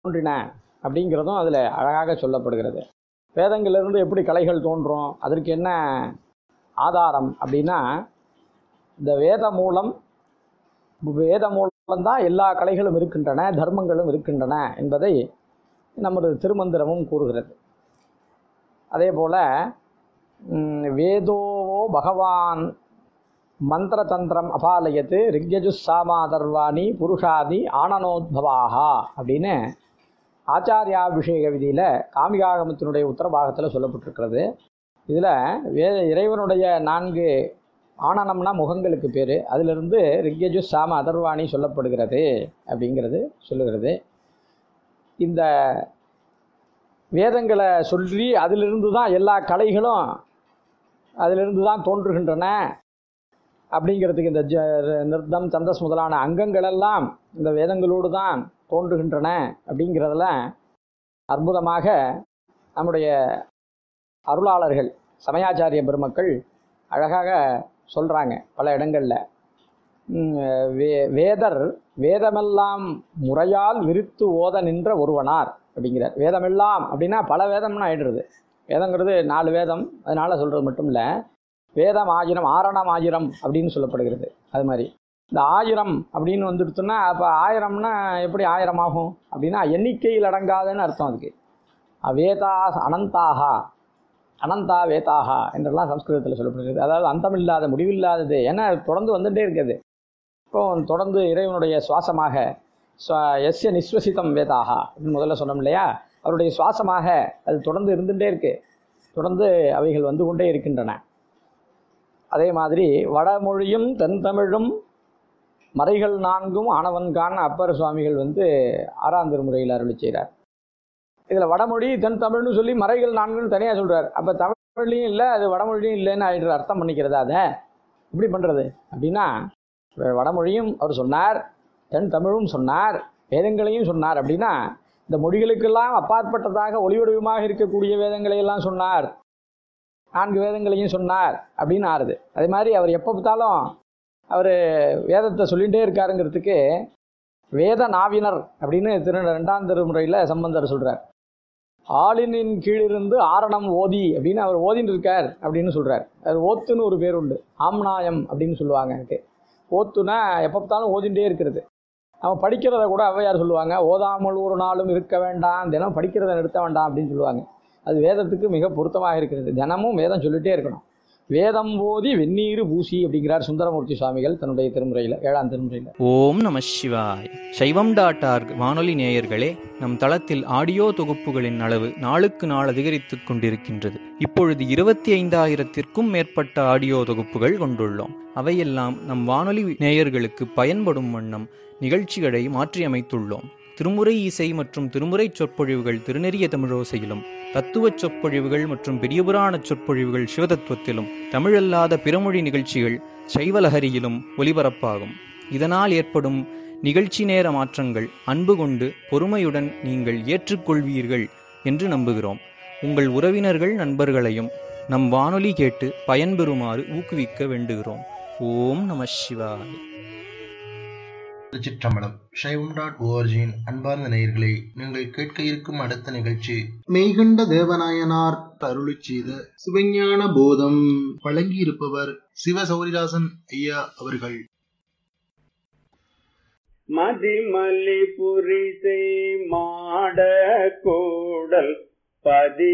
தோன்றின அப்படிங்கிறதும் அதில் அழகாக சொல்லப்படுகிறது வேதங்களிலிருந்து எப்படி கலைகள் தோன்றும் அதற்கு என்ன ஆதாரம் அப்படின்னா இந்த வேத மூலம் வேத மூலம்தான் எல்லா கலைகளும் இருக்கின்றன தர்மங்களும் இருக்கின்றன என்பதை நமது திருமந்திரமும் கூறுகிறது அதே போல் வேதோ பகவான் மந்திரதந்திரம் அபாலயத்து ரிக்யஜு சாமாதர்வாணி புருஷாதி ஆனனோத்பவாகா அப்படின்னு ஆச்சாரியாபிஷேக விதியில் காமிகாகமத்தினுடைய உத்தரபாகத்தில் சொல்லப்பட்டிருக்கிறது இதில் வே இறைவனுடைய நான்கு ஆனனம்னா முகங்களுக்கு பேர் அதிலிருந்து ரிக்யஜு சாம அதர்வாணி சொல்லப்படுகிறது அப்படிங்கிறது சொல்லுகிறது இந்த வேதங்களை சொல்லி அதிலிருந்து தான் எல்லா கலைகளும் அதிலிருந்து தான் தோன்றுகின்றன அப்படிங்கிறதுக்கு இந்த ஜ நிர்தம் சந்தஸ் முதலான அங்கங்களெல்லாம் இந்த வேதங்களோடு தான் தோன்றுகின்றன அப்படிங்கிறதுல அற்புதமாக நம்முடைய அருளாளர்கள் சமயாச்சாரிய பெருமக்கள் அழகாக சொல்கிறாங்க பல இடங்களில் வே வேதர் வேதமெல்லாம் முறையால் விரித்து ஓத நின்ற ஒருவனார் அப்படிங்கிறார் வேதமெல்லாம் அப்படின்னா பல வேதம்னு ஆயிடுறது வேதங்கிறது நாலு வேதம் அதனால் சொல்கிறது மட்டும் இல்லை வேதம் ஆயிரம் ஆரணம் ஆயிரம் அப்படின்னு சொல்லப்படுகிறது அது மாதிரி இந்த ஆயிரம் அப்படின்னு வந்துடுச்சுன்னா அப்போ ஆயிரம்னா எப்படி ஆயிரம் ஆகும் அப்படின்னா எண்ணிக்கையில் அடங்காதுன்னு அர்த்தம் அதுக்கு வேதா அனந்தாகா அனந்தா வேதாகா என்றெல்லாம் சம்ஸ்கிருதத்தில் சொல்லப்படுகிறது அதாவது அந்தமில்லாத முடிவில்லாதது ஏன்னா தொடர்ந்து வந்துகிட்டே இருக்குது இப்போ தொடர்ந்து இறைவனுடைய சுவாசமாக எஸ்ய நிஸ்வசிதம் வேதாகா அப்படின்னு முதல்ல சொன்னோம் இல்லையா அவருடைய சுவாசமாக அது தொடர்ந்து இருந்துகிட்டே இருக்கு தொடர்ந்து அவைகள் வந்து கொண்டே இருக்கின்றன அதே மாதிரி வடமொழியும் தென்தமிழும் மறைகள் நான்கும் ஆனவன்கான் அப்பர் சுவாமிகள் வந்து ஆறாம் திருமுறையில் அருளி செய்கிறார் இதில் வடமொழி தென் தமிழ்னு சொல்லி மறைகள் நான்குன்னு தனியாக சொல்கிறார் அப்போ தமிழ்லையும் இல்லை அது வடமொழியும் இல்லைன்னு ஆயிடுற அர்த்தம் பண்ணிக்கிறதா அதை எப்படி பண்ணுறது அப்படின்னா வடமொழியும் அவர் சொன்னார் தென் தமிழும் சொன்னார் வேதங்களையும் சொன்னார் அப்படின்னா இந்த மொழிகளுக்கெல்லாம் அப்பாற்பட்டதாக ஒளிவடிவமாக இருக்கக்கூடிய வேதங்களை எல்லாம் சொன்னார் நான்கு வேதங்களையும் சொன்னார் அப்படின்னு ஆறுது அதே மாதிரி அவர் எப்போ பார்த்தாலும் அவர் வேதத்தை சொல்லிகிட்டே இருக்காருங்கிறதுக்கு வேத நாவினர் அப்படின்னு திரு ரெண்டாம் திருமுறையில் சம்பந்தர் சொல்கிறார் ஆளினின் கீழிருந்து ஆரணம் ஓதி அப்படின்னு அவர் ஓதின்னு இருக்கார் அப்படின்னு சொல்கிறார் அது ஓத்துன்னு ஒரு பேர் உண்டு ஆம்நாயம் அப்படின்னு சொல்லுவாங்க எனக்கு ஓத்துனா எப்போ பார்த்தாலும் ஓதிண்டே இருக்கிறது அவன் படிக்கிறத கூட அவையார் சொல்லுவாங்க ஓதாமல் ஒரு நாளும் இருக்க வேண்டாம் தினம் படிக்கிறத நிறுத்த வேண்டாம் அப்படின்னு சொல்லுவாங்க அது வேதத்துக்கு மிக பொருத்தமாக இருக்கிறது தினமும் வேதம் சொல்லிகிட்டே இருக்கணும் வேதம் போதி வெந்நீர் பூசி அப்படிங்கிறார் சுந்தரமூர்த்தி சுவாமிகள் தன்னுடைய திருமுறையில் ஏழாம் திருமுறையில் ஓம் நம சிவாய் சைவம் டாட் ஆர்க் வானொலி நேயர்களே நம் தளத்தில் ஆடியோ தொகுப்புகளின் அளவு நாளுக்கு நாள் அதிகரித்துக் கொண்டிருக்கின்றது இப்பொழுது இருபத்தி ஐந்தாயிரத்திற்கும் மேற்பட்ட ஆடியோ தொகுப்புகள் கொண்டுள்ளோம் அவையெல்லாம் நம் வானொலி நேயர்களுக்கு பயன்படும் வண்ணம் நிகழ்ச்சிகளை மாற்றியமைத்துள்ளோம் திருமுறை இசை மற்றும் திருமுறை சொற்பொழிவுகள் திருநெறிய தமிழோசையிலும் தத்துவச் சொற்பொழிவுகள் மற்றும் பெரியபுராண சொற்பொழிவுகள் சிவதத்துவத்திலும் தமிழல்லாத பிறமொழி நிகழ்ச்சிகள் சைவலஹரியிலும் ஒலிபரப்பாகும் இதனால் ஏற்படும் நிகழ்ச்சி நேர மாற்றங்கள் அன்பு கொண்டு பொறுமையுடன் நீங்கள் ஏற்றுக்கொள்வீர்கள் என்று நம்புகிறோம் உங்கள் உறவினர்கள் நண்பர்களையும் நம் வானொலி கேட்டு பயன்பெறுமாறு ஊக்குவிக்க வேண்டுகிறோம் ஓம் நம சிவாய் திருச்சிற்றம்பலம் சைவம் டாட் ஓஆர்ஜியின் அன்பார்ந்த நேயர்களே நீங்கள் கேட்க இருக்கும் அடுத்த நிகழ்ச்சி மெய்கண்ட தேவநாயனார் அருளி செய்த சிவஞான போதம் வழங்கியிருப்பவர் சிவ சௌரிதாசன் ஐயா அவர்கள் மதிமலி புரிசை மாட கூடல் பதி